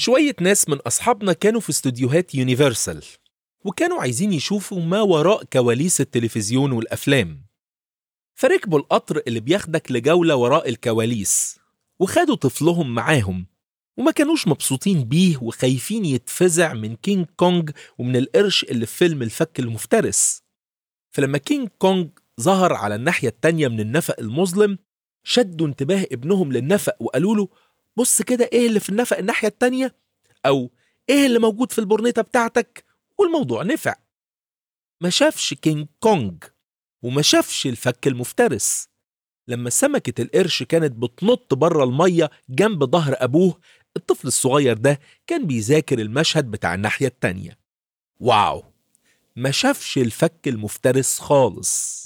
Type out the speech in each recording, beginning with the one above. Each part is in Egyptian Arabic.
شوية ناس من أصحابنا كانوا في استوديوهات يونيفرسال وكانوا عايزين يشوفوا ما وراء كواليس التلفزيون والأفلام فركبوا القطر اللي بياخدك لجولة وراء الكواليس وخدوا طفلهم معاهم وما كانوش مبسوطين بيه وخايفين يتفزع من كينج كونج ومن القرش اللي في فيلم الفك المفترس فلما كينج كونج ظهر على الناحية التانية من النفق المظلم شدوا انتباه ابنهم للنفق وقالوا له بص كده ايه اللي في النفق الناحية التانية او ايه اللي موجود في البورنيطة بتاعتك والموضوع نفع ما شافش كينج كونج وما شافش الفك المفترس لما سمكة القرش كانت بتنط بره المية جنب ظهر أبوه الطفل الصغير ده كان بيذاكر المشهد بتاع الناحية التانية واو ما شافش الفك المفترس خالص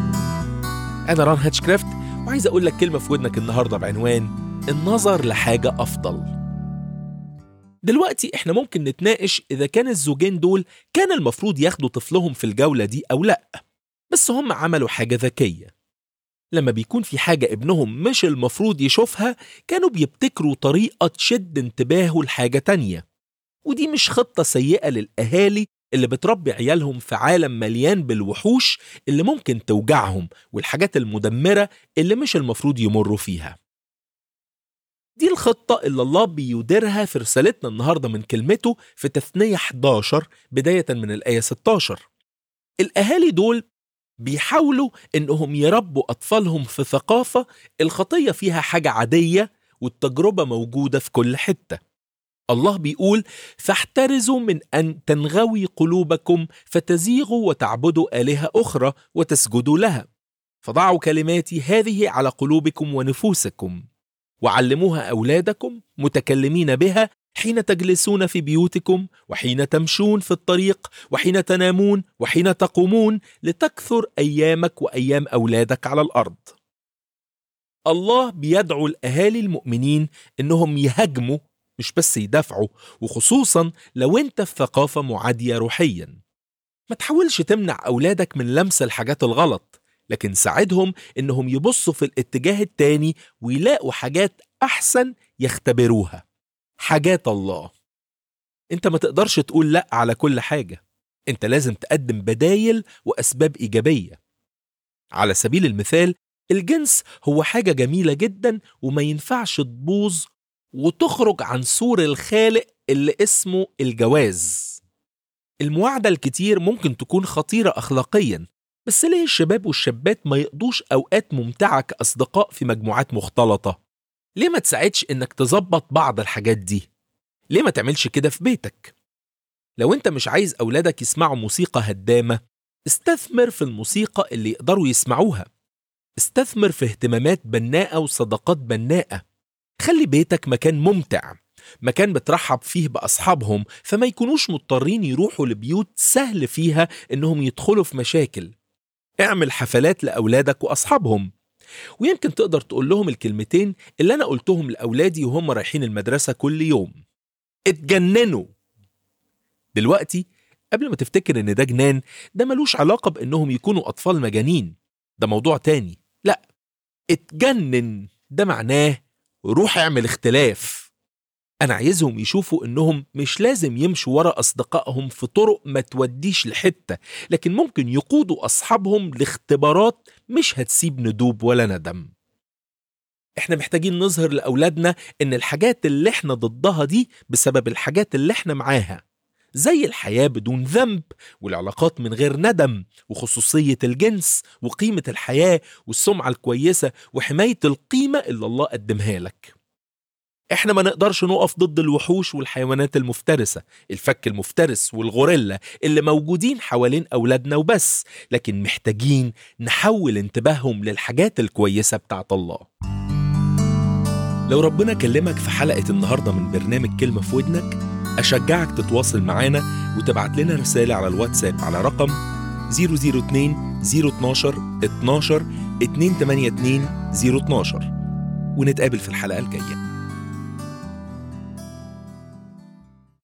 أنا ران هاتشكرافت وعايز أقول لك كلمة في ودنك النهاردة بعنوان النظر لحاجة أفضل دلوقتي احنا ممكن نتناقش إذا كان الزوجين دول كان المفروض ياخدوا طفلهم في الجولة دي أو لأ بس هم عملوا حاجة ذكية لما بيكون في حاجة ابنهم مش المفروض يشوفها كانوا بيبتكروا طريقة تشد انتباهه لحاجة تانية ودي مش خطة سيئة للأهالي اللي بتربي عيالهم في عالم مليان بالوحوش اللي ممكن توجعهم والحاجات المدمرة اللي مش المفروض يمروا فيها دي الخطة اللي الله بيديرها في رسالتنا النهاردة من كلمته في تثنية 11 بداية من الآية 16 الأهالي دول بيحاولوا إنهم يربوا أطفالهم في ثقافة الخطية فيها حاجة عادية والتجربة موجودة في كل حتة الله بيقول فاحترزوا من أن تنغوي قلوبكم فتزيغوا وتعبدوا آلهة أخرى وتسجدوا لها فضعوا كلماتي هذه على قلوبكم ونفوسكم وعلموها أولادكم متكلمين بها حين تجلسون في بيوتكم وحين تمشون في الطريق وحين تنامون وحين تقومون لتكثر أيامك وأيام أولادك على الأرض الله بيدعو الأهالي المؤمنين إنهم يهاجموا مش بس يدافعوا وخصوصا لو انت في ثقافة معادية روحيا ما تحاولش تمنع أولادك من لمس الحاجات الغلط لكن ساعدهم إنهم يبصوا في الاتجاه التاني ويلاقوا حاجات أحسن يختبروها حاجات الله انت ما تقدرش تقول لا على كل حاجة انت لازم تقدم بدايل وأسباب إيجابية على سبيل المثال الجنس هو حاجة جميلة جدا وما ينفعش تبوظ وتخرج عن سور الخالق اللي اسمه الجواز المواعدة الكتير ممكن تكون خطيرة أخلاقيا بس ليه الشباب والشابات ما يقضوش أوقات ممتعة كأصدقاء في مجموعات مختلطة؟ ليه ما تساعدش إنك تظبط بعض الحاجات دي؟ ليه ما تعملش كده في بيتك؟ لو أنت مش عايز أولادك يسمعوا موسيقى هدامة استثمر في الموسيقى اللي يقدروا يسمعوها استثمر في اهتمامات بناءة وصداقات بناءة خلي بيتك مكان ممتع مكان بترحب فيه بأصحابهم فما يكونوش مضطرين يروحوا لبيوت سهل فيها إنهم يدخلوا في مشاكل اعمل حفلات لأولادك وأصحابهم ويمكن تقدر تقول لهم الكلمتين اللي أنا قلتهم لأولادي وهم رايحين المدرسة كل يوم اتجننوا دلوقتي قبل ما تفتكر إن ده جنان ده ملوش علاقة بإنهم يكونوا أطفال مجانين ده موضوع تاني لا اتجنن ده معناه روح اعمل اختلاف أنا عايزهم يشوفوا إنهم مش لازم يمشوا ورا أصدقائهم في طرق ما توديش لحتة لكن ممكن يقودوا أصحابهم لاختبارات مش هتسيب ندوب ولا ندم احنا محتاجين نظهر لأولادنا إن الحاجات اللي احنا ضدها دي بسبب الحاجات اللي احنا معاها زي الحياة بدون ذنب والعلاقات من غير ندم وخصوصية الجنس وقيمة الحياة والسمعة الكويسة وحماية القيمة اللي الله قدمها لك احنا ما نقدرش نقف ضد الوحوش والحيوانات المفترسة الفك المفترس والغوريلا اللي موجودين حوالين أولادنا وبس لكن محتاجين نحول انتباههم للحاجات الكويسة بتاعت الله لو ربنا كلمك في حلقة النهاردة من برنامج كلمة في ودنك أشجعك تتواصل معانا وتبعت لنا رسالة على الواتساب على رقم 002 012 12 282 012 ونتقابل في الحلقة الجاية